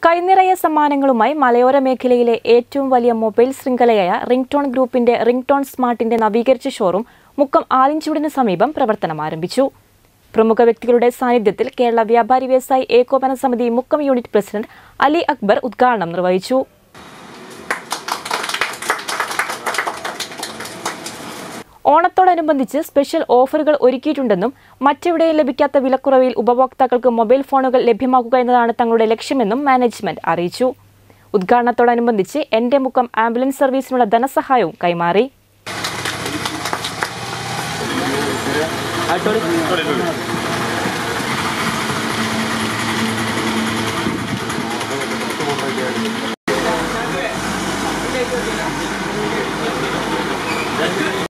കൈനിറയ സമ്മാനങ്ങളുമായി മലയോര മേഖലയിലെ ഏറ്റവും വലിയ മൊബൈൽ ശൃംഖലയായ റിംഗ്ടോൺ ഗ്രൂപ്പിന്റെ റിംഗ്ടോൺ സ്മാർട്ടിന്റെ നവീകരിച്ച ഷോറൂം മുക്കം ആലിഞ്ചൂടിന് സമീപം പ്രവർത്തനം ആരംഭിച്ചു പ്രമുഖ വ്യക്തികളുടെ സാന്നിധ്യത്തിൽ കേരള വ്യാപാരി വ്യവസായി ഏകോപന സമിതി മുക്കം യൂണിറ്റ് പ്രസിഡന്റ് അലി അക്ബർ ഉദ്ഘാടനം നിർവഹിച്ചു ഓണത്തോടനുബന്ധിച്ച് സ്പെഷ്യൽ ഓഫറുകൾ ഒരുക്കിയിട്ടുണ്ടെന്നും മറ്റെവിടെയും ലഭിക്കാത്ത വിലക്കുറവിൽ ഉപഭോക്താക്കൾക്ക് മൊബൈൽ ഫോണുകൾ ലഭ്യമാക്കുക എന്നതാണ് തങ്ങളുടെ ലക്ഷ്യമെന്നും മാനേജ്മെന്റ് അറിയിച്ചു ഉദ്ഘാടനത്തോടനുബന്ധിച്ച് എന്റെ മുക്കം ആംബുലൻസ് സർവീസിനുള്ള ധനസഹായവും കൈമാറി ആയിട്ടോളി